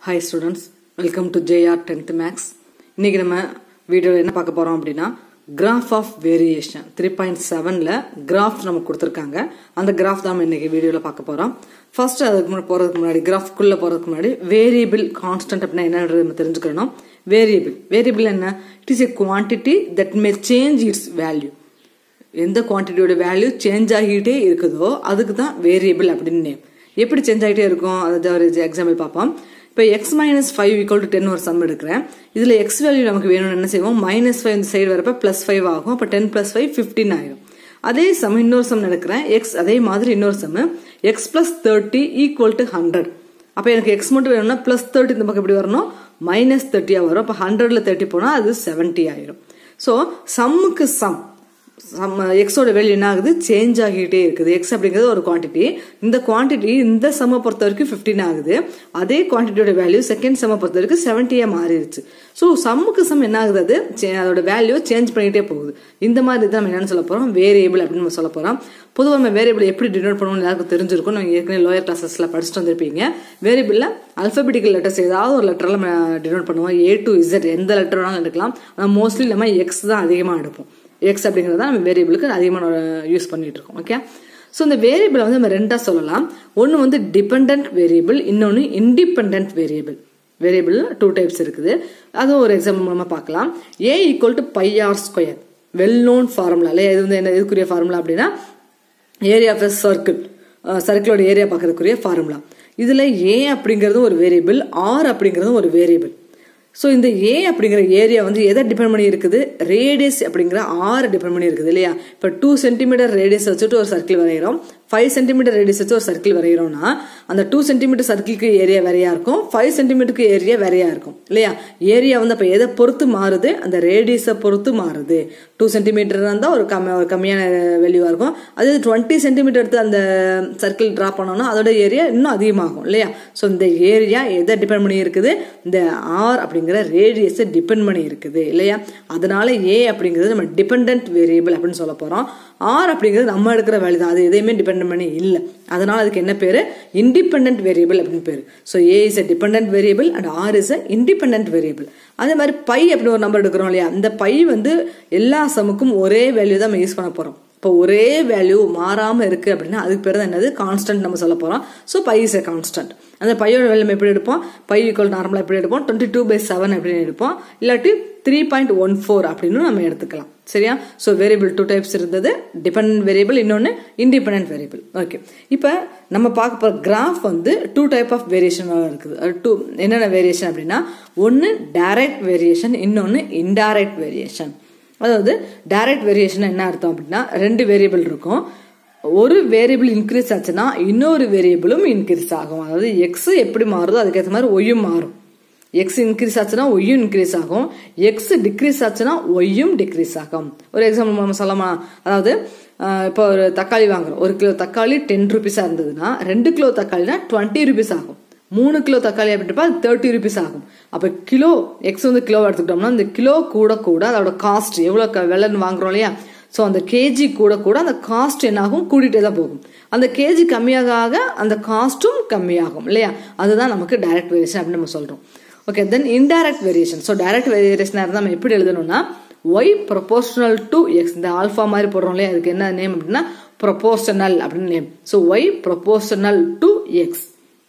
Hi students welcome to JR tenth maths இன்னைக்கு நம்ம வீடியோவில் என்ன பார்க்க போகிறோம் அப்படின்னா graph of variation three point செவனில் கிராஃப் நமக்கு கொடுத்துருக்காங்க அந்த கிராஃப் தான் நம்ம இன்னைக்கு வீடியோவில் பார்க்க போகிறோம் ஃபர்ஸ்ட் அதுக்கு முன்னாடி போகிறதுக்கு முன்னாடி கிராஃப்குள்ளே போகிறதுக்கு முன்னாடி வேரியபிள் கான்ஸ்டன்ட் அப்படின்னா என்னன்றது நம்ம தெரிஞ்சுக்கணும் வேரியபிள் வேரியபிள் என்ன it is a quantity that may change its value எந்த குவான்டிட்டியோட வேல்யூ சேஞ்ச் ஆகிட்டே இருக்குதோ அதுக்கு தான் வேரியபிள் அப்படின்னு நேம் எப்படி சேஞ்ச் ஆகிட்டே இருக்கும் அதாவது ஒரு எக்ஸாம்பிள் பார்ப்போம் இப்போ x minus five equal to ten ஒரு சம் எடுக்கிறேன் இதில் எக்ஸ் வேல்யூ நமக்கு வேணும்னு என்ன செய்வோம் மைனஸ் ஃபைவ் இந்த சைடு வரப்ப ப்ளஸ் ஃபைவ் ஆகும் அப்போ டென் ப்ளஸ் ஃபைவ் ஃபிஃப்டின் ஆயிரும் அதே சம் இன்னொரு சம் எடுக்கிறேன் எக்ஸ் அதே மாதிரி இன்னொரு sum x plus thirty equal to hundred அப்போ எனக்கு எக்ஸ் மட்டும் வேணும்னா ப்ளஸ் தேர்ட்டி இந்த பக்கம் எப்படி வரணும் மைனஸ் தேர்ட்டியாக வரும் அப்போ ஹண்ட்ரட்ல தேர்ட்டி போனால் அது செவன்ட்டி ஆயிரும் ஸோ சம்முக்கு சம் சம் எக்ஸோட வேல்யூ என்ன ஆகுது சேஞ்ச் ஆகிட்டே இருக்குது எக்ஸ் அப்படிங்கிறது ஒரு குவான்டிட்டி இந்த குவான்டிட்டி இந்த சம்மை பொறுத்த வரைக்கும் ஃபிஃப்டின் ஆகுது அதே குவான்டிட்டியோட வேல்யூ செகண்ட் சம்மை பொறுத்த வரைக்கும் செவன்ட்டியாக மாறிடுச்சு ஸோ சம்முக்கு சம் என்ன ஆகுது அது அதோட வேல்யூ சேஞ்ச் பண்ணிகிட்டே போகுது இந்த மாதிரி தான் நம்ம என்னன்னு சொல்ல போகிறோம் வேரியபிள் அப்படின்னு நம்ம சொல்ல போகிறோம் பொதுவாக நம்ம வேரியபிள் எப்படி டினோட் பண்ணுவோம்னு எல்லாருக்கும் தெரிஞ்சிருக்கும் நீங்கள் ஏற்கனவே லோயர் கிளாஸஸில் படிச்சுட்டு வந்திருப்பீங்க வேரியபிளில் அல்பபெட்டிக்கல் லெட்டர்ஸ் ஏதாவது ஒரு லெட்டரில் நம்ம டினோட் பண்ணுவோம் ஏ டு இசட் எந்த லெட்டர் வேணாலும் எடுக்கலாம் ஆனால் மோஸ்ட்லி நம்ம எக்ஸ் தான் அதிகமாக எடுப்போம் எக்ஸ் அப்படிங்கிறத நம்ம வேரியபிளுக்கு அதிகமாக யூஸ் பண்ணிட்டு இருக்கோம் ஓகே ஸோ இந்த வேரியபிளை வந்து நம்ம ரெண்டாக சொல்லலாம் ஒன்று வந்து டிபெண்ட் வேரியபிள் இன்னொன்று independent variable variable two types இருக்குது அதுவும் ஒரு எக்ஸாம்பிள் மூலமாக பார்க்கலாம் A equal to pi r square well known formula இல்லையா இது வந்து என்ன இதுக்குரிய ஃபார்முலா அப்படின்னா ஏரியா ஆஃப் சர்க்கிள் சர்க்கிளோட ஏரியா பார்க்கறதுக்குரிய ஃபார்முலா இதில் ஏ அப்படிங்கிறதும் ஒரு வேரியபிள் ஆர் அப்படிங்கிறதும் ஒரு வேரியபிள் ஸோ இந்த ஏ அப்படிங்கிற ஏரியா வந்து எதை டிபெண்ட் பண்ணி இருக்குது ரேடியஸ் அப்படிங்கிற ஆறு டிபெண்ட் பண்ணி இருக்குது இல்லையா இப்போ டூ சென்டிமீட்டர் ரேடியஸ் வச்சுட்டு ஒரு சர்க்கிள் வரைகிறோம் ஃபைவ் சென்டிமீட்டர் ரேடியஸ் வச்சு ஒரு சர்க்கிள் வரைகிறோம்னா அந்த டூ சென்டிமீட்டர் சர்க்கிளுக்கு ஏரியா வேறையா இருக்கும் ஃபைவ் சென்டிமீட்டருக்கு ஏரியா வேறையா இருக்கும் இல்லையா ஏரியா வந்து அப்போ எதை பொறுத்து மாறுது அந்த ரேடியஸை பொறுத்து மாறுது டூ சென்டிமீட்டர் இருந்தால் ஒரு கம்மி ஒரு கம்மியான வேல்யூவாக இருக்கும் அதே டுவெண்ட்டி சென்டிமீட்டர் எடுத்து அந்த சர்க்கிள் ட்ரா பண்ணோம்னா அதோட ஏரியா இன்னும் அதிகமாகும் இல்லையா ஸோ இந்த ஏரியா எதை டிபெண்ட் பண்ணி இருக்குது இந்த ஆர் அப்படிங்கிற ரேடியஸை டிபெண்ட் பண்ணி இருக்குது இல்லையா அதனால ஏ அப்படிங்கிறது நம்ம டிபெண்ட் வேரியபிள் அப்படின்னு சொல்ல போகிறோம் ஆர் அப்படிங்கிறது நம்ம எடுக்கிற வேல்யூ தான் அது எதையுமே டிபெண்ட் பண்ணி இல்லை அதனால அதுக்கு என்ன பேர் இண்டிபெண்ட் வேரியபிள் அப்படின்னு பேர் so A is a dependent variable and r is a independent variable அதே மாதிரி பை அப்படின்னு ஒரு நம்பர் எடுக்கிறோம் இல்லையா அந்த பை வந்து எல்லா சமுக்கும் ஒரே வேல்யூ தான் நம்ம யூஸ் பண்ண போகிறோம் இப்போ ஒரே வேல்யூ மாறாமல் இருக்குது அப்படின்னா அதுக்கு பேர் தான் என்னது கான்ஸ்டன்ட் நம்ம சொல்ல போகிறோம் so pi is a constant அந்த பையோட வேல்யூ நம்ம எப்படி எடுப்போம் பை ஈக்குவல் நார்மலாக எப்படி எடுப்போம் டுவெண்ட்டி டூ பை செவன் அப்படின்னு எடுப்போம் இல்லாட்டி த்ரீ பாயிண்ட் ஒன் ஃபோர் அப்படின்னு நம்ம எடுத்துக்கலாம் சரியா ஸோ வேரியபிள் டூ டைப்ஸ் இருந்தது டிபெண்ட் வேரியபிள் இன்னொன்று இண்டிபெண்ட் வேரியபிள் ஓகே இப்போ நம்ம பார்க்க போகிற கிராஃப் வந்து டூ டைப் ஆஃப் வேரியேஷனாக இருக்குது டூ என்னென்ன வேரியேஷன் அப்படின்னா ஒன்று டைரக்ட் வேரியேஷன் இன்னொன்று இன்டைரக்ட் வேரியேஷன் அதாவது டைரக்ட் வேரியேஷன் என்ன அர்த்தம் அப்படின்னா ரெண்டு வேரியபிள் இருக்கும் ஒரு வேரியபிள் இன்க்ரீஸ் ஆச்சுன்னா இன்னொரு வேரியபிளும் இன்க்ரீஸ் ஆகும் அதாவது எக்ஸ் எப்படி மாறுதோ அதுக்கேற்ற மாதிரி ஒய்யும் மாறும் எக்ஸ் இன்க்ரீஸ் ஆச்சுன்னா ஒய்யும் இன்க்ரீஸ் ஆகும் எக்ஸ் டிக்ரீஸ் ஆச்சுன்னா ஒய்யும் டிக்ரீஸ் ஆகும் ஒரு எக்ஸாம்பிள் நம்ம சொல்லலாம் அதாவது இப்போ ஒரு தக்காளி வாங்குறோம் ஒரு கிலோ தக்காளி டென் ருபீஸாக இருந்ததுன்னா ரெண்டு கிலோ தக்காளினா டுவெண்ட்டி ருபீஸ் ஆகும் மூணு கிலோ தக்காளி அப்படின்றப்ப அது தேர்ட்டி ருபீஸ் ஆகும் அப்போ கிலோ எக்ஸ் வந்து கிலோ எடுத்துக்கிட்டோம்னா இந்த கிலோ கூட கூட அதோட காஸ்ட் எவ்வளோ விலைன்னு வாங்குறோம் இல்லையா ஸோ அந்த கேஜி கூட கூட அந்த காஸ்ட் என்னாகும் கூட்டிகிட்டே தான் போகும் அந்த கேஜி கம்மியாக ஆக அந்த காஸ்ட்டும் கம்மியாகும் இல்லையா அதுதான் நமக்கு டைரக்ட் வேரியேஷன் அப்படின்னு நம்ம சொல்கிறோம் okay then indirect variation so direct வேரியேஷனாக இருந்தால் நம்ம எப்படி எழுதணும்னா ஒய் ப்ரொபோஷனல் டு எக்ஸ் இந்த ஆல்ஃபா மாதிரி போடுறோம் இல்லையா அதுக்கு என்ன நேம் அப்படின்னா ப்ரொபோஷனல் அப்படின்னு name so y proportional to x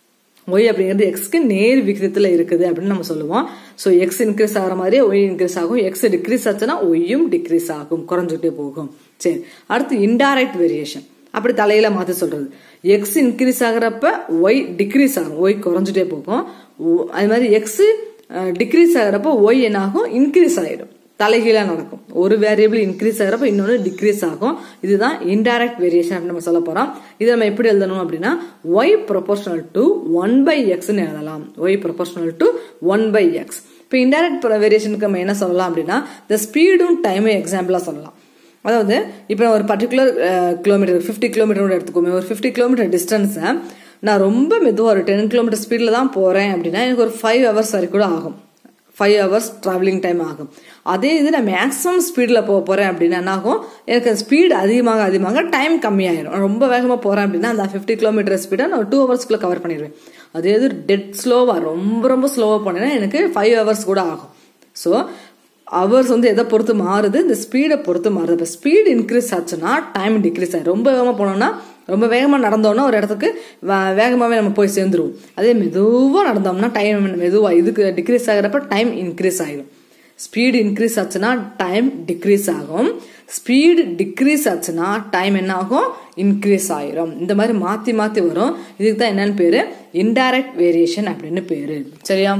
y அப்படிங்கிறது எக்ஸ்க்கு நேர் விகிதத்தில் இருக்குது அப்படின்னு நம்ம சொல்லுவோம் ஸோ எக்ஸ் இன்க்ரீஸ் ஆகிற மாதிரியே ஒய் இன்க்ரீஸ் ஆகும் எக்ஸ் டிக்ரீஸ் ஆச்சுன்னா ஒய்யும் டிக்ரீஸ் ஆகும் குறைஞ்சிட்டே போகும் சரி அடுத்து இன்டைரக்ட் வேரியேஷன் அப்படி தலையில மாற்றி சொல்றது எக்ஸ் இன்க்ரீஸ் ஆகிறப்ப ஒய் டிக்ரீஸ் ஆகும் ஒய் குறைஞ்சிட்டே போகும் அது மாதிரி எக்ஸ் டிக்ரீஸ் ஆகிறப்ப ஒய் என்ன ஆகும் இன்க்ரீஸ் ஆகிடும் தலைகீழாக நடக்கும் ஒரு வேரியபிள் இன்க்ரீஸ் ஆகிறப்ப இன்னொன்று டிக்ரீஸ் ஆகும் இதுதான் இன்டைரக்ட் வேரியேஷன் அப்படின்னு நம்ம சொல்ல போகிறோம் இதை நம்ம எப்படி எழுதணும் அப்படின்னா y proportional to one by எக்ஸ்னு எழுதலாம் y proportional to one by x இப்போ இன்டைரக்ட் வேரியேஷனுக்கு நம்ம என்ன சொல்லலாம் அப்படின்னா இந்த ஸ்பீடும் டைமும் எக்ஸாம்பிளாக சொல்லலாம் அதாவது இப்போ ஒரு பர்டிகுலர் கிலோமீட்டர் ஃபிஃப்டி கிலோமீட்டரோட எடுத்துக்கோமே ஒரு ஃபிஃப்டி கிலோமீட்டர் டிஸ்டன்ஸை நான் ரொம்ப மெதுவாக ஒரு டென் கிலோமீட்டர் ஸ்பீடில் தான் போகிறேன் அப்படின்னா எனக்கு ஒரு ஃபைவ் ஹவர்ஸ் வரைக்கும் கூட ஆகும் ஃபைவ் ஹவர்ஸ் ட்ராவலிங் டைம் ஆகும் அதே இது நான் மேக்ஸிமம் ஸ்பீடில் போக போகிறேன் அப்படின்னா என்ன ஆகும் எனக்கு ஸ்பீடு அதிகமாக அதிகமாக டைம் கம்மியாயிரும் ரொம்ப வேகமாக போகிறேன் அப்படின்னா அந்த ஃபிஃப்டி கிலோமீட்டர் ஸ்பீடை நான் டூ ஹவர்ஸ்க்குள்ளே கவர் பண்ணிடுவேன் அதே இது டெட் ஸ்லோவாக ரொம்ப ரொம்ப ஸ்லோவாக போனேன்னா எனக்கு ஃபைவ் ஹவர்ஸ் கூட ஆகும் ஸோ ஹவர்ஸ் வந்து எதை பொறுத்து மாறுது இந்த ஸ்பீடை பொறுத்து மாறுது இப்போ ஸ்பீடு இன்க்ரீஸ் ஆச்சுன்னா டைம் டிக்ரீஸ் ஆகும் ரொம்ப வேகமாக போனோம்னா ரொம்ப வேகமாக நடந்தோம்னா ஒரு இடத்துக்கு வேகமாகவே நம்ம போய் சேர்ந்துருவோம் அதே மெதுவாக நடந்தோம்னா டைம் மெதுவாக இதுக்கு டிக்ரீஸ் ஆகிறப்ப டைம் இன்க்ரீஸ் ஆகிடும் ஸ்பீடு இன்க்ரீஸ் ஆச்சுன்னா டைம் டிக்ரீஸ் ஆகும் ஸ்பீடு டிக்ரீஸ் ஆச்சுன்னா டைம் என்ன ஆகும் இன்க்ரீஸ் ஆயிரும் இந்த மாதிரி மாற்றி மாற்றி வரும் இதுக்கு தான் என்னன்னு பேர் இன்டைரக்ட் வேரியேஷன் அப்படின்னு பேர் சரியா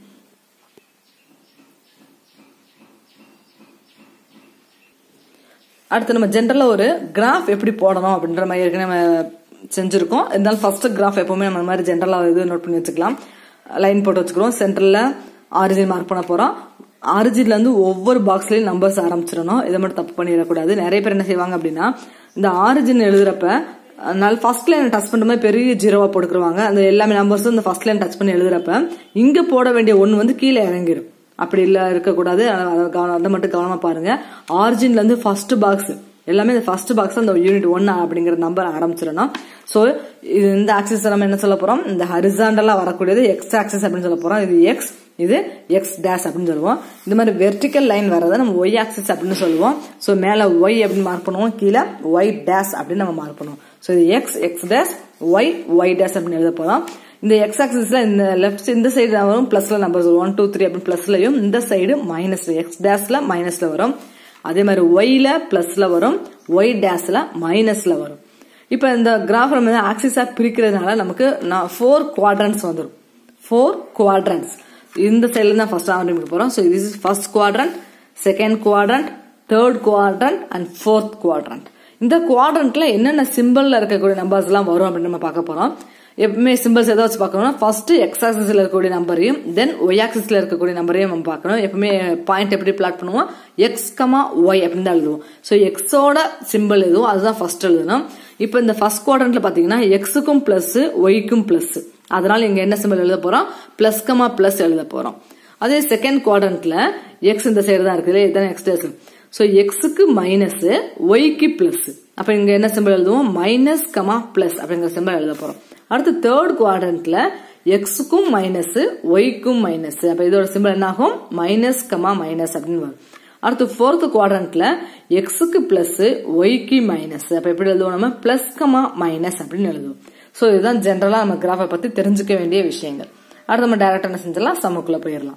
அடுத்து நம்ம ஜென்ரலாக ஒரு கிராஃப் எப்படி போடணும் அப்படின்ற மாதிரி ஏற்கனவே நம்ம செஞ்சுருக்கோம் இருந்தாலும் ஃபர்ஸ்ட் கிராஃப் எப்பவுமே நம்ம மாதிரி ஜென்ரலாக இது நோட் பண்ணி வச்சுக்கலாம் லைன் போட்டு வச்சுக்கிறோம் சென்டரில் ஆரிஜின் மார்க் பண்ண போகிறோம் ஆரிஜின்ல இருந்து ஒவ்வொரு பாக்ஸ்லயும் நம்பர்ஸ் ஆரம்பிச்சிடணும் இதை மட்டும் தப்பு பண்ணிடக்கூடாது நிறைய பேர் என்ன செய்வாங்க அப்படின்னா இந்த ஆரிஜின் எழுதுறப்ப அதனால ஃபர்ஸ்ட் லைன் டச் பண்ணும்போது பெரிய ஜீரோவா போட்டுக்குருவாங்க அந்த எல்லாமே நம்பர்ஸும் இந்த ஃபர்ஸ்ட் லைன் டச் பண்ணி எழுதுறப்ப இங்க போட வேண்டிய ஒன்று வந்து கீழே இறங்கிடும் அப்படி இல்ல இருக்கக்கூடாது அதை மட்டும் கவனமா பாருங்க ஆரிஜின்ல இருந்து ஃபர்ஸ்ட் பாக்ஸ் எல்லாமே இந்த ஃபர்ஸ்ட் பாக்ஸ் அந்த யூனிட் ஒன் அப்படிங்கிற நம்பர் ஆரம்பிச்சிடணும் ஸோ இது இந்த ஆக்சிஸ் நம்ம என்ன சொல்ல போறோம் இந்த ஹரிசாண்டலா வரக்கூடியது எக்ஸ் ஆக்சிஸ் அப்படின்னு சொல்ல போறோம் இது எக்ஸ் இது எக்ஸ் டேஷ் அப்படின்னு சொல்லுவோம் இந்த மாதிரி வெர்டிக்கல் லைன் வரதை நம்ம ஒய் ஆக்சிஸ் அப்படின்னு சொல்லுவோம் ஸோ மேல ஒய் அப்படின்னு மார்க் பண்ணுவோம் கீழே ஒய் டேஷ் அப்படின்னு நம்ம மார்க் பண்ணுவோம் ஸோ இது x x dash y y dash அப்படின்னு எழுத போறோம் இந்த எக்ஸ் ஆக்சிஸ்ல இந்த லெஃப்ட் இந்த சைடு வரும் பிளஸ்ல நம்பர்ஸ் ஒன் டூ த்ரீ அப்படின்னு பிளஸ்லயும் இந்த சைடு மைனஸ்ல எக்ஸ் டேஷ்ல மைனஸ்ல வரும் அதே மாதிரி ஒய்ல பிளஸ்ல வரும் ஒய் டேஷ்ல மைனஸ்ல வரும் இப்ப இந்த கிராஃப் நம்ம ஆக்சிஸா பிரிக்கிறதுனால நமக்கு ஃபோர் குவாட்ரண்ட்ஸ் வந்துடும் ஃபோர் குவாட்ரண்ட்ஸ் இந்த சைட்ல தான் ஃபர்ஸ்ட் ஆரம்பிக்க போறோம் so this is first quadrant second quadrant third quadrant and fourth quadrant இந்த குவாட்ரண்ட்ல என்னென்ன சிம்பிள்ல இருக்கக்கூடிய நம்பர்ஸ் எல்லாம் வரும் அப்படின்னு நம்ம பார்க்க போறோம் எப்பவுமே சிம்பிள்ஸ் எதை வச்சு பார்க்கணும்னா ஃபர்ஸ்ட் எக்ஸ் ஆக்சிஸ்ல இருக்கக்கூடிய நம்பரையும் தென் ஒய் ஆக்சிஸ்ல இருக்கக்கூடிய நம்பரையும் நம்ம பார்க்கணும் எப்பவுமே பாயிண்ட் எப்படி பிளாட் பண்ணுவோம் எக்ஸ் கமா ஒய் அப்படின்னு தான் எழுதுவோம் ஸோ எக்ஸோட சிம்பிள் எதுவும் அதுதான் ஃபர்ஸ்ட் எழுதணும் இப்போ இந்த ஃபர்ஸ்ட் குவாட்ரண்ட்ல பாத்தீங்கன்னா எக்ஸுக்கும் பிளஸ் ஒய்க்கும் பிளஸ் அதனால இங்க என்ன சிம்பிள் எழுத போறோம் பிளஸ் கமா பிளஸ் எழுத போறோம் அதே செகண்ட் குவாட்ரண்ட்ல எக்ஸ் இந்த சைடு தான் இருக்குது இதுதான் எக்ஸ் டேஸ் ஸோ எக்ஸுக்கு மைனஸ் ஒய்க்கு பிளஸ் அப்ப இங்க என்ன சிம்பிள் எழுதுவோம் மைனஸ் கமா பிளஸ் அப்படிங்கிற சிம்பிள் எழுத போறோம் அடுத்து தேர்ட் குவாட்ரண்ட்ல எக்ஸுக்கும் மைனஸ் ஒய்க்கும் மைனஸ் அப்ப இதோட சிம்பிள் என்ன ஆகும் மைனஸ் கமா மைனஸ் அப்படின்னு வரும் அடுத்து ஃபோர்த் குவாட்ரண்ட்ல எக்ஸுக்கு பிளஸ் ஒய்க்கு மைனஸ் அப்ப எப்படி எழுதுவோம் நம்ம பிளஸ் கமா மைனஸ் அப்படின்னு எழுதுவோம் ஸோ இதுதான் ஜென்ரலா நம்ம கிராஃபை பத்தி தெரிஞ்சுக்க வேண்டிய விஷயங்கள் அடுத்து நம்ம டைரக்டா என்ன செஞ்சிடலாம் சமுக்குள்ள போயிடலாம்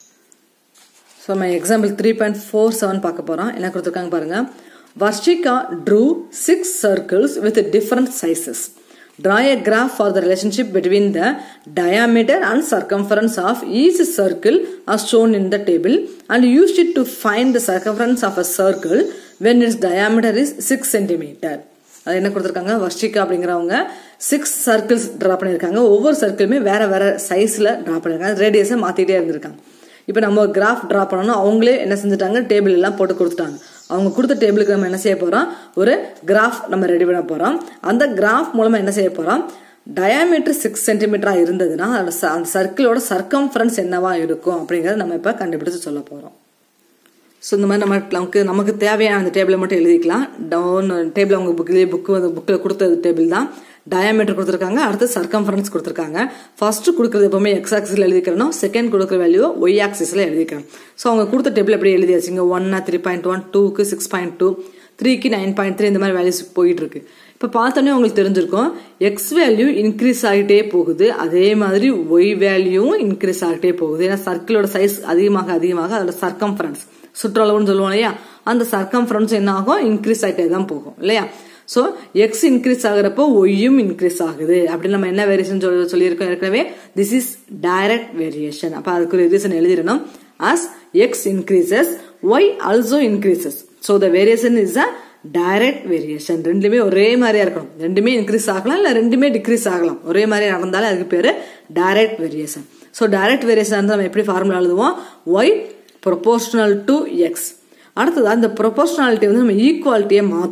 ஸோ நம்ம example three point four seven பார்க்க போறோம் என்ன கொடுத்துருக்காங்க பாருங்க Varshika draw six circles with different sizes Draw a graph for the relationship between the diameter and circumference of each circle as shown in the table and use it to find the circumference of a circle when its diameter is 6 cm. அது என்ன கொடுத்துருக்காங்க வர்ஷிகா அப்படிங்கிறவங்க six circles draw பண்ணியிருக்காங்க ஒவ்வொரு சர்க்கிளுமே வேற வேற சைஸ்ல draw பண்ணியிருக்காங்க ரேடியஸை மாத்திட்டே இருந்திருக்காங்க இப்போ நம்ம கிராஃப் ட்ரா பண்ணணும் அவங்களே என்ன செஞ்சுட்டாங்க டேபிள் எல்லாம் போட்டு கொடுத்துட்டாங்க அவங்க கொடுத்த டேபிளுக்கு நம்ம என்ன செய்ய போறோம் ஒரு கிராஃப் நம்ம ரெடி பண்ண போறோம் அந்த கிராஃப் மூலமா என்ன செய்ய போறோம் டயாமீட்டர் சிக்ஸ் சென்டிமீட்டரா இருந்ததுன்னா அந்த சர்க்கிளோட சர்க்கம்ஃபரன்ஸ் என்னவா இருக்கும் அப்படிங்கறத நம்ம இப்ப கண்டுபிடிச்சு சொல்ல போறோம் ஸோ இந்த மாதிரி நம்ம நமக்கு நமக்கு தேவையான அந்த டேபிளை மட்டும் எழுதிக்கலாம் டவுன் டேபிள் அவங்க புக்லேயே புக்கு வந்து புக்கில் கொடுத்த டேபிள் தான் டயாமீட்டர் கொடுத்துருக்காங்க அடுத்து சர்க்கம்ஃபரன்ஸ் கொடுத்துருக்காங்க ஃபர்ஸ்ட் கொடுக்குறது எப்பவுமே எக்ஸ் ஆக்சிஸ்ல எழுதிக்கிறணும் செகண்ட் கொடுக்குற வேல்யூ ஒய் ஆக்சிஸ்ல எழுதிக்கிறோம் ஸோ அவங்க கொடுத்த டேபிள் எப்படி எழுதியாச்சுங்க ஒன்னா த்ரீ பாயிண்ட் ஒன் டூக்கு சிக்ஸ் பாயிண்ட் டூ த்ரீக்கு நைன் பாயிண்ட் த்ரீ இந்த மாதிரி வேல்யூஸ் போயிட்டு இருக்கு இப்போ பார்த்தோன்னே உங்களுக்கு தெரிஞ்சிருக்கும் எக்ஸ் வேல்யூ இன்க்ரீஸ் ஆகிட்டே போகுது அதே மாதிரி ஒய் வேல்யூவும் இன்க்ரீஸ் ஆகிட்டே போகுது ஏன்னா சர்க்கிளோட சைஸ் அதிகமாக அதிகமாக அதோட சர்க்கம்ஃபரன்ஸ் சுற்றளவுன்னு சொல்லுவோம் இல்லையா அந்த சர்க்கம்ஃபரன்ஸ் என்ன ஆகும் இன்க்ரீஸ் ஆகிட்டே தான் போகும் இல்லையா ஸோ எக்ஸ் இன்க்ரீஸ் ஆகுறப்போ ஒய்யும் இன்க்ரீஸ் ஆகுது அப்படின்னு நம்ம என்ன வேரியேஷன் சொல்லி சொல்லியிருக்கோம் ஏற்கனவே திஸ் இஸ் டைரக்ட் வேரியேஷன் அப்போ அதுக்கு ஒரு ரீசன் எழுதிடணும் as x increases y also increases so the variation is a direct variation ரெண்டுமே ஒரே மாதிரியா இருக்கணும் ரெண்டுமே இன்க்ரீஸ் ஆகலாம் இல்லை ரெண்டுமே டிக்ரீஸ் ஆகலாம் ஒரே மாதிரி நடந்தாலும் அதுக்கு பேர் direct variation so direct variation நம்ம எப்படி ஃபார்முலா எழுதுவோம் ஒய் ப்ரொபோர்ஷனல் டு எக்ஸ் அடுத்தது அந்த ப்ரொபோர்ஷனாலிட்டி வந்து நம்ம ஈக்குவாலிட்டியை மாற்றணும்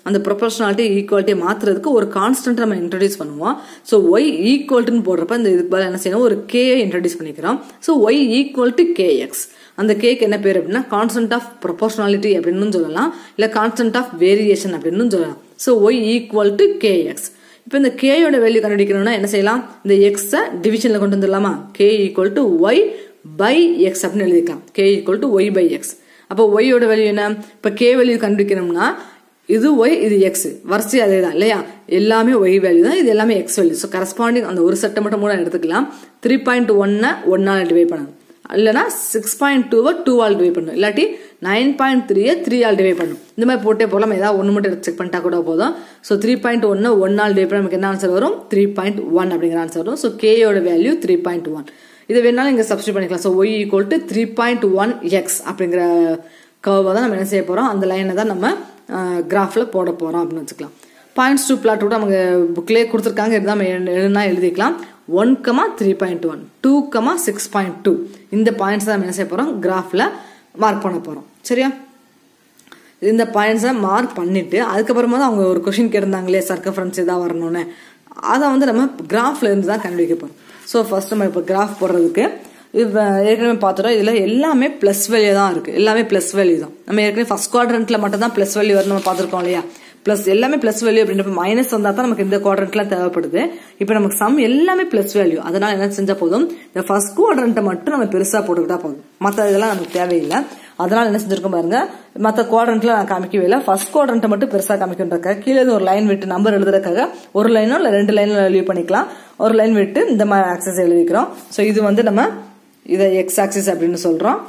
அந்த ப்ரொபோஷனாலிட்டி ஈக்குவாலிட்டி மாத்துறதுக்கு ஒரு கான்ஸ்டன்ட் நம்ம இன்ட்ரடியூஸ் பண்ணுவோம் ஸோ ஒய் ஈக்குவல்ட்டுன்னு போடுறப்ப இந்த இதுக்கு பதில் என்ன செய்யணும் ஒரு கே இன்ட்ரடியூஸ் பண்ணிக்கிறோம் so y equal to k x அந்த கேக்கு என்ன பேர் அப்படின்னா கான்ஸ்டன்ட் ஆஃப் ப்ரொபோஷனாலிட்டி அப்படின்னு சொல்லலாம் இல்லை கான்ஸ்டன்ட் ஆஃப் வேரியேஷன் அப்படின்னு சொல்லலாம் so y equal to k x இப்போ இந்த கேயோட வேல்யூ கண்டுபிடிக்கணும்னா என்ன செய்யலாம் இந்த எக்ஸை டிவிஷனில் கொண்டு வந்துடலாமா k equal to y by x அப்படின்னு எழுதிக்கலாம் k equal to y by x அப்போ ஒய்யோட வேல்யூ என்ன இப்போ கே வேல்யூ கண்டுபிடிக்கணும்னா இது ஒய் இது எக்ஸ் வரிசை அதே தான் இல்லையா எல்லாமே ஒய் வேல்யூ தான் இது எல்லாமே எக்ஸ் வேல்யூ ஸோ கரஸ்பாண்டிங் அந்த ஒரு செட்டை மட்டும் மூணு எடுத்துக்கலாம் த்ரீ பாயிண்ட் ஒன்னை ஒன்னால் டிவைட் பண்ணணும் இல்லைனா சிக்ஸ் பாயிண்ட் டூவை டூ ஆல் டிவைட் பண்ணணும் இல்லாட்டி நைன் பாயிண்ட் த்ரீயை த்ரீ ஆல் டிவைட் பண்ணணும் இந்த மாதிரி போட்டே போகலாம் ஏதாவது ஒன்று மட்டும் செக் பண்ணிட்டா கூட போதும் ஸோ த்ரீ பாயிண்ட் ஒன்று ஒன் ஆல் டிவைட் பண்ண நமக்கு என்ன ஆன்சர் வரும் த்ரீ பாயிண்ட் ஒன் அப்படிங்கிற ஆன்சர் வரும் ஸோ கேயோட வேல்யூ த்ரீ பாயிண்ட் ஒன் இதை வேணாலும் இங்கே சப்ஸ்டியூட் பண்ணிக்கலாம் so y equal to three point one x அப்படிங்கிற கர்வை தான் நம்ம என்ன செய்ய போகிறோம் அந்த லைனை தான் நம்ம கிராஃபில் போட போகிறோம் அப்படின்னு வச்சுக்கலாம் பாயிண்ட்ஸ் டூ பிளாட் கூட நமக்கு புக்லேயே கொடுத்துருக்காங்க இதுதான் எழுதுனா எழுதிக்கலாம் one comma three point one two comma six point two இந்த பாயிண்ட்ஸ் தான் என்ன செய்ய போகிறோம் கிராஃபில் மார்க் பண்ண போகிறோம் சரியா இந்த பாயிண்ட்ஸை மார்க் பண்ணிட்டு அதுக்கப்புறமா தான் அவங்க ஒரு கொஷின் கேட்டிருந்தாங்களே சர்க்கஃபரன்ஸ் இதாக வரணும்னு அதை வந்து நம்ம கிராஃப்ல இருந்து தான் கண்டுபிடிக்க போகிறோம் ஸோ ஃபர்ஸ்ட் நம்ம இப்போ கிராஃப் போடுறதுக்கு இப்போ ஏற்கனவே பார்த்துட்டோம் இதில் எல்லாமே ப்ளஸ் வேல்யூ தான் இருக்குது எல்லாமே ப்ளஸ் வேல்யூ தான் நம்ம ஏற்கனவே ஃபர்ஸ்ட் குவாட்ரண்ட்டில் மட்டும் தான் ப்ளஸ் வேல்யூ வரும் நம்ம பார்த்துருக்கோம் இல்லையா ப்ளஸ் எல்லாமே ப்ளஸ் வேல்யூ அப்படின்றப்ப மைனஸ் வந்தால் தான் நமக்கு இந்த குவாட்ரண்ட்லாம் தேவைப்படுது இப்போ நமக்கு சம் எல்லாமே ப்ளஸ் வேல்யூ அதனால என்ன செஞ்சால் போதும் இந்த ஃபர்ஸ்ட் குவாட்ரண்ட்டை மட்டும் நம்ம பெருசாக போட்டுக்கிட்டா போதும் மற்ற இதெல்லாம் நமக்கு தேவையில்லை அதனால என்ன செஞ்சிருக்கோம் பாருங்க மற்ற குவாட்ரண்ட்ல நான் காமிக்கவே இல்லை ஃபர்ஸ்ட் குவாட்ரண்ட்டை மட்டும் பெருசாக காமிக்கின்றக்காக கீழே இருந்து ஒரு லைன் விட்டு நம்பர் எழுதுறதுக்காக ஒரு லைனோ இல்லை ரெண்டு லைனோ லீவ் பண்ணிக்கலாம் ஒரு லைன் விட்டு இந்த மாதிரி ஆக்சஸ் எழுதிக்கிறோம் ஸோ இது வந்து நம்ம இதை எக்ஸ் ஆக்சிஸ் அப்படின்னு சொல்றோம்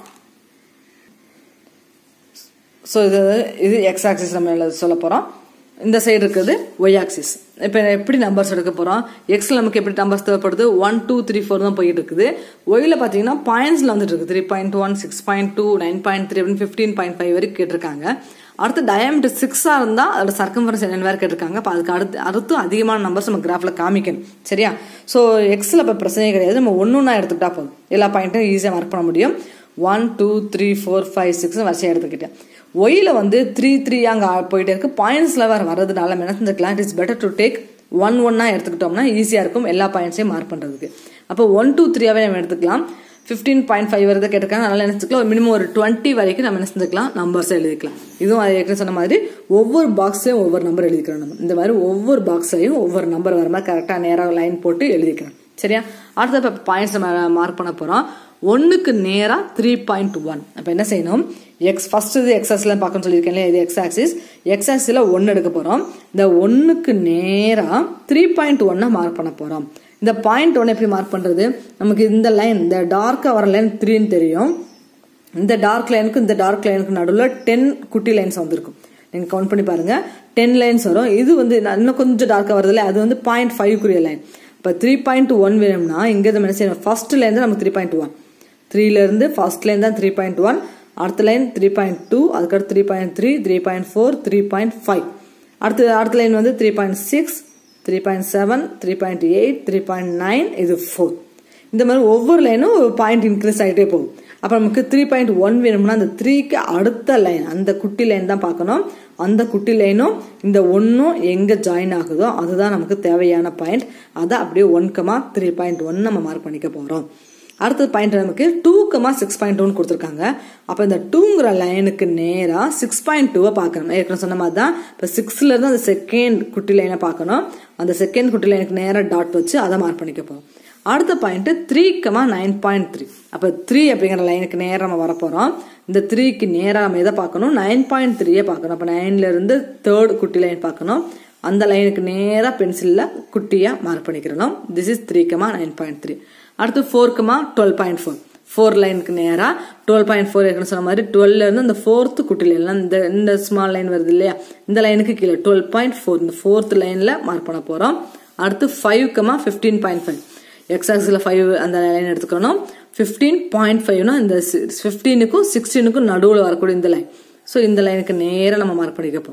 ஸோ இது இது எக்ஸ் ஆக்சிஸ் நம்ம சொல்ல போறோம் இந்த சைடு இருக்குது ஒய் ஆக்சிஸ் இப்போ எப்படி நம்பர்ஸ் எடுக்க போகிறோம் எக்ஸில் நமக்கு எப்படி நம்பர்ஸ் தேவைப்படுது ஒன் டூ த்ரீ ஃபோர் தான் போயிட்டு இருக்குது ஒயில் பார்த்தீங்கன்னா பாயிண்ட்ஸில் வந்துட்டு இருக்கு three point one six point two nine point three அப்படின்னு ஃபிஃப்டீன் பாயிண்ட் ஃபைவ் வரைக்கும் கேட்டிருக்காங்க அடுத்து டயமீட்டர் சிக்ஸாக இருந்தால் அதோட சர்க்கம்ஃபரன்ஸ் என்னென்ன வேறு கேட்டிருக்காங்க இப்போ அதுக்கு அடுத்து அடுத்து அதிகமான நம்பர்ஸ் நம்ம கிராஃபில் காமிக்கணும் சரியா ஸோ எக்ஸில் இப்போ பிரச்சனையே கிடையாது நம்ம ஒன்று ஒன்றா எடுத்துக்கிட்டா போதும் எல்லா பாயிண்ட்டும் ஈஸியாக மார்க் பண்ண முடியும் one two three four five six வரிசையாக எடுத்துக்கிட்டேன் ஒயில் வந்து த்ரீ த்ரீ அங்கே போயிட்டே இருக்கு பாயிண்ட்ஸில் வேறு வர்றதுனால என்ன செஞ்சுக்கலாம் it is better to take one ஒன்னா எடுத்துக்கிட்டோம்னா ஈஸியாக இருக்கும் எல்லா பாயிண்ட்ஸையும் மார்க் பண்ணுறதுக்கு அப்போ ஒன் டூ த்ரீயாவே நம்ம எடுத்துக்கலாம் ஃபிஃப்டீன் பாயிண்ட் ஃபைவ் வருது கேட்டிருக்காங்க அதனால என்ன செஞ்சுக்கலாம் ஒரு மினிமம் ஒரு டுவெண்ட்டி வரைக்கும் நம்ம என்ன செஞ்சுக்கலாம் நம்பர்ஸ் எழுதிக்கலாம் இதுவும் அது ஏற்கனவே சொன்ன மாதிரி ஒவ்வொரு பாக்ஸையும் ஒவ்வொரு நம்பர் எழுதிக்கிறோம் நம்ம இந்த மாதிரி ஒவ்வொரு பாக்ஸையும் ஒவ்வொரு நம்பர் வர மாதிரி கரெக்டாக நேராக லைன் போட்டு எழுதிக்கிறோம் சரியா அடுத்த இப்போ பாயிண்ட்ஸ் மார்க் பண்ண போகிறோம் ஒன்றுக்கு நேராக த்ரீ பாயிண்ட் ஒன் அப்போ என்ன செய்யணும் எக்ஸ் ஃபர்ஸ்ட் இது எக்ஸாக்ஸ்லாம் பார்க்கணும்னு சொல்லியிருக்கேன் இது எக்ஸ் ஆக்சிஸ் எக்ஸ் ஆக்சிஸில் ஒன்று எடுக்க போகிறோம் இந்த ஒன்றுக்கு நேராக த்ரீ பாயிண்ட் ஒன்னை மார்க் பண்ண போகிறோம் இந்த பாயிண்ட் ஒன்று எப்படி மார்க் பண்ணுறது நமக்கு இந்த லைன் இந்த டார்க்காக வர லைன் த்ரீன்னு தெரியும் இந்த டார்க் லைனுக்கு இந்த டார்க் லைனுக்கு நடுவில் டென் குட்டி லைன்ஸ் வந்திருக்கும் நீங்கள் கவுண்ட் பண்ணி பாருங்க டென் லைன்ஸ் வரும் இது வந்து இன்னும் கொஞ்சம் டார்க்காக வருதுல்ல அது வந்து பாயிண்ட் ஃபைவ்க்குரிய லைன் இப்போ த்ரீ பாயிண்ட் ஒன் வேணும்னா இங்கே என்ன செய்யணும் ஃபர்ஸ்ட்லேருந்து நமக்கு த்ரீ பாயிண்ட் ஒன் த்ரீலேருந்து ஃபர்ஸ்ட் லைன் தான் த்ரீ பாயிண்ட் ஒன் அடுத்த லைன் த்ரீ பாயிண்ட் டூ அதுக்கடுத்து three point three three point four three point five அடுத்து அடுத்த லைன் வந்து three point six three point seven three point eight three point nine இது four இந்த மாதிரி ஒவ்வொரு லைனும் பாயிண்ட் இன்க்ரீஸ் ஆகிட்டே போகும் அப்போ நமக்கு த்ரீ பாயிண்ட் ஒன் வேணும்னா அந்த த்ரீக்கு அடுத்த லைன் அந்த குட்டி லைன் தான் பார்க்கணும் அந்த குட்டி லைனும் இந்த ஒன்றும் எங்கே ஜாயின் ஆகுதோ அதுதான் நமக்கு தேவையான பாயிண்ட் அதை அப்படியே one comma three point one நம்ம மார்க் பண்ணிக்க போகிறோம் அடுத்தது பாயிண்ட் நமக்கு two comma six point one கொடுத்துருக்காங்க அப்போ இந்த டூங்கிற லைனுக்கு நேராக சிக்ஸ் பாயிண்ட் டூவை பார்க்கணும் ஏற்கனவே சொன்ன மாதிரி தான் இப்போ சிக்ஸ்ல இருந்து அந்த செகண்ட் குட்டி லைனை பார்க்கணும் அந்த செகண்ட் குட்டி லைனுக்கு நேராக டாட் வச்சு அதை மார்க் பண்ணிக்க போகிறோம் அடுத்த point three comma nine point three அப்போ த்ரீ அப்படிங்கிற லைனுக்கு நேராக நம்ம வரப்போகிறோம் இந்த த்ரீக்கு நேராக நம்ம எதை பார்க்கணும் நைன் பாயிண்ட் த்ரீயே பார்க்கணும் அப்போ நைன்ல இருந்து தேர்ட் குட்டி லைன் பார்க்கணும் அந்த லைனுக்கு நேராக பென்சிலில் குட்டியாக மார்க் பண்ணிக்கிறோம் this is three comma nine point three அடுத்து four comma twelve point four four லைனுக்கு நேராக டுவெல் பாயிண்ட் ஃபோர் ஏற்கனவே சொன்ன மாதிரி டுவெல்ல இருந்து இந்த ஃபோர்த்து குட்டி லைன்லாம் இந்த இந்த ஸ்மால் லைன் வருது இல்லையா இந்த லைனுக்கு கீழே டுவெல் பாயிண்ட் ஃபோர் இந்த ஃபோர்த் லைனில் மார்க் பண்ண போகிறோம் அடுத்து five comma fifteen point five எக்ஸாக்ஸில் ஃபைவ் அந்த லைன் எடுத்துக்கணும் ஃபிஃப்டீன் பாயிண்ட் ஃபைவ்னா இந்த ஃபிஃப்டீனுக்கும் சிக்ஸ்டீனுக்கும் நடுவில் வரக்கூடிய இந்த லைன் ஸோ இந்த லைனுக்கு நேராக நம்ம மார்க் பண்ணிக்க போகிறோம்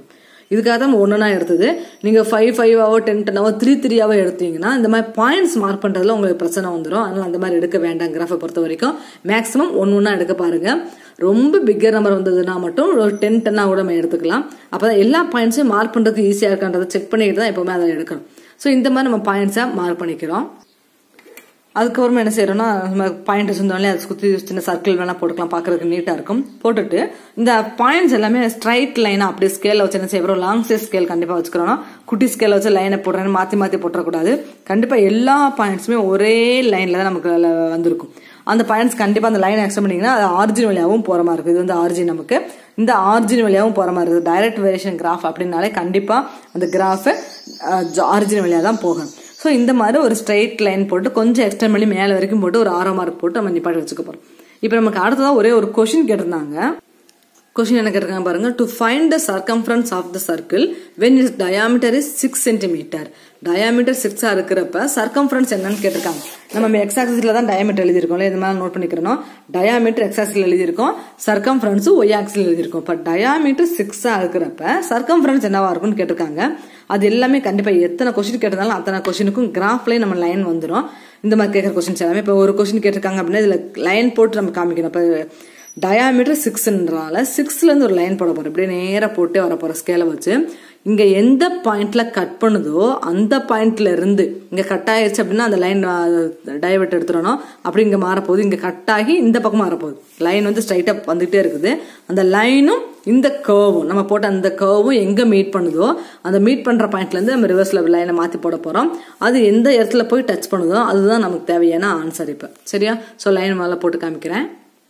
இதுக்காக தான் ஒன்றுனா எடுத்தது நீங்கள் ஃபைவ் ஃபைவ் ஆவோ டென் டென் ஆவோ த்ரீ த்ரீ ஆவோ எடுத்தீங்கன்னா இந்த மாதிரி பாயிண்ட்ஸ் மார்க் பண்ணுறதுல உங்களுக்கு பிரச்சனை வந்துடும் அதனால் அந்த மாதிரி எடுக்க வேண்டாம் கிராஃபை பொறுத்த வரைக்கும் மேக்ஸிமம் ஒன்று ஒன்றா எடுக்க பாருங்க ரொம்ப பிக்கர் நம்பர் வந்ததுன்னா மட்டும் ஒரு டென் டென்னாக கூட நம்ம எடுத்துக்கலாம் அப்போ தான் எல்லா பாயிண்ட்ஸையும் மார்க் பண்ணுறதுக்கு ஈஸியாக இருக்கான்றதை செக் பண்ணிட்டு தான் எப்போவுமே அதை எடுக்கணும் ஸோ இந்த மாதிரி நம்ம பாயிண்ட்ஸை மார்க் பண்ணிக்கிறோம் அதுக்கப்புறமா என்ன செய்யறோம்னா நம்ம பாயிண்ட் இருந்தாலே அதை சுற்றி சின்ன சர்க்கிள் வேணா போட்டுக்கலாம் பார்க்கறதுக்கு நீட்டாக இருக்கும் போட்டுட்டு இந்த பாயிண்ட்ஸ் எல்லாமே ஸ்ட்ரைட் லைனாக அப்படியே ஸ்கேலில் வச்சு என்ன செய்யறோம் லாங் சைஸ் ஸ்கேல் கண்டிப்பாக வச்சுக்கிறோம் குட்டி ஸ்கேல வச்சு லைனை போடுறேன்னு மாற்றி மாற்றி போட்டுறக்கூடாது கண்டிப்பாக எல்லா பாயிண்ட்ஸுமே ஒரே லைனில் தான் நமக்கு வந்திருக்கும் அந்த பாயிண்ட்ஸ் கண்டிப்பாக அந்த லைன் எக்ஸ்ட் பண்ணிங்கன்னா அது ஆர்ஜின் வழியாகவும் போகிற மாதிரி இருக்குது இது வந்து ஆர்ஜின் நமக்கு இந்த ஆர்ஜின் வழியாகவும் போகிற மாதிரி இருக்குது டைரக்ட் வேரியேஷன் கிராஃப் அப்படின்னாலே கண்டிப்பாக அந்த கிராஃபை ஆர்ஜின் வழியாக தான் போகணும் ஸோ இந்த மாதிரி ஒரு ஸ்ட்ரைட் லைன் போட்டு கொஞ்சம் எக்ஸ்டெண்ட் பண்ணி மேலே வரைக்கும் போட்டு ஒரு ஆரோ மார்க் போட்டு நம்ம நிப்பாட்டி வச்சுக்க போகிறோம் இப்போ நமக்கு அடுத்ததாக ஒரே ஒரு கொஷின் கேட்டிருந்தாங்க கொஷின் என்ன கேட்டிருக்காங்க பாருங்க to find the circumference of the circle when is diameter is six centimetre diameter சிக்ஸா இருக்கிறப்ப சர்க்கம்ஃபரன்ஸ் என்னன்னு கேட்டிருக்காங்க நம்ம எக்ஸ் ஆக்சிஸ்ல தான் டயாமீட்டர் எழுதியிருக்கோம்ல இந்த மாதிரி நோட் பண்ணிக்கிறோம் டயாமீட்டர் எக்ஸ் ஆக்சில் எழுதியிருக்கோம் சர்க்கம்ஃபரன்ஸ் ஒய் ஆக்சில் எழுதியிருக்கோம் இப்போ டயாமீட்டர் சிக்ஸா இருக்கிறப்ப சர்க்கம்ஃபரன்ஸ் என்னவா இருக்கும்னு கேட்டிருக்காங்க அது எல்லாமே கண்டிப்பா எத்தனை கொஸ்டின் கேட்டதாலும் அத்தனை கொஸ்டினுக்கும் கிராஃப்லயே நம்ம லைன் வந்துடும் இந்த மாதிரி கேட்குற கொஸ்டின்ஸ் எல்லாமே இப்போ ஒரு கொஸ்டின் கேட்டிருக்காங்க அப்படின்னா இதுல லைன் போட்டு நம்ம காமிக்கணும் இப்போ டயாமீட்டர் சிக்ஸ்ன்றனால சிக்ஸ்ல இருந்து ஒரு லைன் போட போறோம் இப்படியே நேரா போட்டு வர போற ஸ்கேலை வச்சு இங்க எந்த பாயிண்ட்ல கட் பண்ணுதோ அந்த பாயிண்ட்ல இருந்து இங்க கட் ஆயிருச்சு அப்படின்னா அந்த லைன் டைவர்ட் எடுத்துடணும் அப்படி இங்க மாறப்போகுது இங்க கட் ஆகி இந்த பக்கம் மாறப்போகுது லைன் வந்து ஸ்ட்ரைட்டா வந்துகிட்டே இருக்குது அந்த லைனும் இந்த கர்வும் நம்ம போட்ட அந்த கர்வும் எங்க மீட் பண்ணுதோ அந்த மீட் பண்ற பாயிண்ட்ல இருந்து நம்ம ரிவர்ஸ்ல லைனை மாத்தி போட போறோம் அது எந்த இடத்துல போய் டச் பண்ணுதோ அதுதான் நமக்கு தேவையான ஆன்சர் இப்ப சரியா ஸோ லைன் மேல போட்டு காமிக்கிறேன்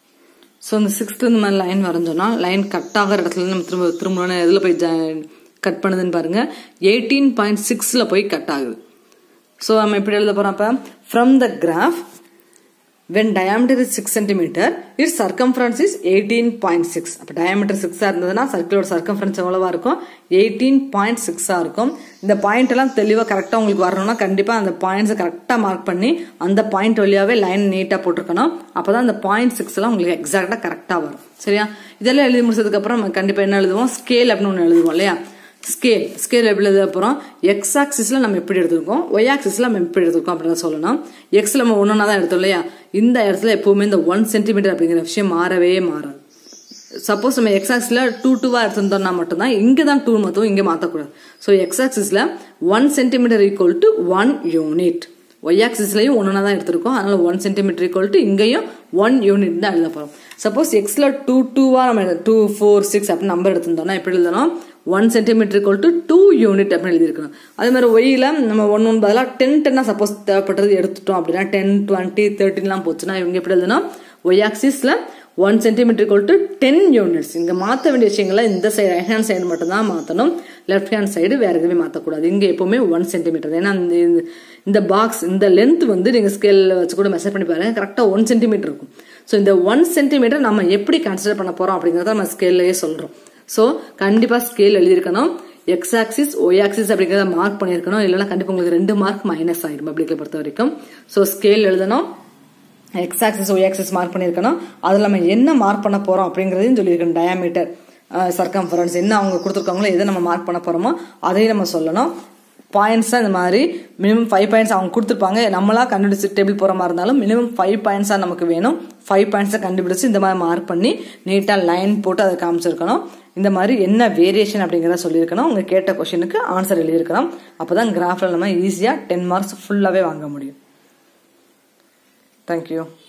ஸோ இந்த சிக்ஸ்த்து இந்த மாதிரி லைன் வரைஞ்சோன்னா லைன் கட் ஆகிற இடத்துல நம்ம திரும்ப திரும்ப எதில் போய் கட் பண்ணுதுன்னு பாருங்க எயிட்டீன் பாயிண்ட் சிக்ஸில் போய் கட் ஆகுது ஸோ நம்ம எப்படி எழுத போகிறோம் அப்போ from the graph when diameter is six centimetre it circumference is eighteen point six அப்போ டயாமீட்டர் சிக்ஸாக இருந்ததுன்னா சர்க்கிளோட சர்க்கம்ஃபரன்ஸ் எவ்வளவா இருக்கும் எயிட்டீன் பாயிண்ட் சிக்ஸாக இருக்கும் இந்த பாயிண்ட் எல்லாம் தெளிவாக கரெக்டாக உங்களுக்கு வரணும்னா கண்டிப்பாக அந்த பாயிண்ட்ஸை கரெக்டாக மார்க் பண்ணி அந்த பாயிண்ட் வழியாகவே லைன் நீட்டாக போட்டிருக்கணும் அப்போ தான் அந்த பாயிண்ட் சிக்ஸ் எல்லாம் உங்களுக்கு எக்ஸாக்டாக கரெக்டாக வரும் சரியா இதெல்லாம் எழுதி முடிச்சதுக்கப்புறம் நம்ம கண்டிப்பாக என்ன எழுதுவோம் ஸ்கேல் அப்படின்னு ஒன்று எழுதுவோம் இல்லையா ஸ்கேல் ஸ்கேல் எப்படி எழுத அப்புறம் எக்ஸ் ஆக்சிஸ்ல நம்ம எப்படி எடுத்திருக்கோம் ஒய் ஆக்சிஸ்ல நம்ம எப்படி எடுத்திருக்கோம் அப்படின்னு சொல்லணும் எக்ஸ்ல நம்ம ஒன்னா தான் எடுத்தோம் இல்லையா இந்த இடத்துல எப்பவுமே இந்த ஒன் சென்டிமீட்டர் அப்படிங்கிற விஷயம் மாறவே மாறாது சப்போஸ் நம்ம எக்ஸ் ஆக்சிஸ்ல டூ டூவா எடுத்திருந்தோம்னா மட்டும்தான் இங்க தான் டூ மொத்தம் இங்க மாத்தக்கூடாது ஸோ எக்ஸ் ஆக்சிஸ்ல one centimetre equal to one unit y ஆக்சிஸ்லயும் ஒன்னா தான் எடுத்திருக்கோம் அதனால ஒன் சென்டிமீட்டர் ஈக்குவல் டு இங்கேயும் ஒன் யூனிட் தான் எழுத போறோம் சப்போஸ் எக்ஸ்ல டூ டூவா நம்ம டூ ஃபோர் சிக்ஸ் அப்படின்னு நம்பர் எடுத்திருந்தோம்னா எப்படி எழுதணும் one centimetre equal to two unit அப்படின்னு எழுதியிருக்கணும் அதே மாதிரி ஒய்யில் நம்ம ஒன்று ஒன்று பதிலாக டென் டென்னா சப்போஸ் தேவைப்பட்டது எடுத்துட்டோம் அப்படின்னா டென் டுவெண்ட்டி தேர்ட்டின்லாம் போச்சுன்னா இவங்க எப்படி எழுதணும் ஒய் ஆக்சிஸில் one centimetre equal to ten units இங்கே மாற்ற வேண்டிய விஷயங்களை இந்த சைடு ரைட் ஹேண்ட் சைடு மட்டும் தான் மாற்றணும் லெஃப்ட் ஹேண்ட் சைடு வேற எதுவுமே மாற்றக்கூடாது இங்கே எப்பவுமே ஒன் சென்டிமீட்டர் ஏன்னா இந்த இந்த பாக்ஸ் இந்த லென்த் வந்து நீங்கள் ஸ்கேலில் வச்சு கூட மெஷர் பண்ணி பாருங்க கரெக்டாக ஒன் சென்டிமீட்டர் இருக்கும் ஸோ இந்த ஒன் சென்டிமீட்டர் நம்ம எப்படி கன்சிடர் பண்ண போகிறோம் அப்படிங்கிறத நம்ம ஸ்கேல்லையே சொல்கிறோம் ஸோ கண்டிப்பாக ஸ்கேல் எழுதியிருக்கணும் எக்ஸ் ஆக்சிஸ் ஒய் ஆக்சிஸ் அப்படிங்கிறத மார்க் பண்ணியிருக்கணும் இல்லைன்னா கண்டிப்பாக உங்களுக்கு ரெண்டு மார்க் மைனஸ் ஆயிடும் பப்ளிக்கை பொறுத்த வரைக்கும் ஸோ ஸ்கேல் எழுதணும் X axis Y axis mark பண்ணியிருக்கணும் அதில் நம்ம என்ன மார்க் பண்ண போகிறோம் அப்படிங்கிறதையும் சொல்லியிருக்கணும் டயாமீட்டர் சர்க்கம்ஃபரன்ஸ் என்ன அவங்க கொடுத்துருக்காங்களோ எதை நம்ம மார்க் பண்ண போகிறோமோ அதையும் நம்ம சொல்லணும் பாயிண்ட்ஸ் இந்த மாதிரி மினிமம் ஃபைவ் பாயிண்ட்ஸ் அவங்க கொடுத்துருப்பாங்க நம்மளா கண்டுபிடிச்சு டேபிள் போகிற மாதிரி இருந்தாலும் மினிமம் ஃபைவ் பாயிண்ட்ஸாக நமக்கு வேணும் ஃபைவ் பாயிண்ட்ஸை கண்டுபிடிச்சு இந்த மாதிரி மார்க் பண்ணி நீட்டாக லைன் போட்டு அதை காமிச்சிருக்கணும் இந்த மாதிரி என்ன வேரியேஷன் அப்படிங்கிறத சொல்லியிருக்கணும் உங்க கேட்ட கொஷனுக்கு ஆன்சர் எழுதியிருக்கணும் அப்போதான் கிராஃபில் நம்ம ஈஸியாக டென் மார்க்ஸ் ஃபுல்லாகவே வாங்க முடியும் தேங்க்யூ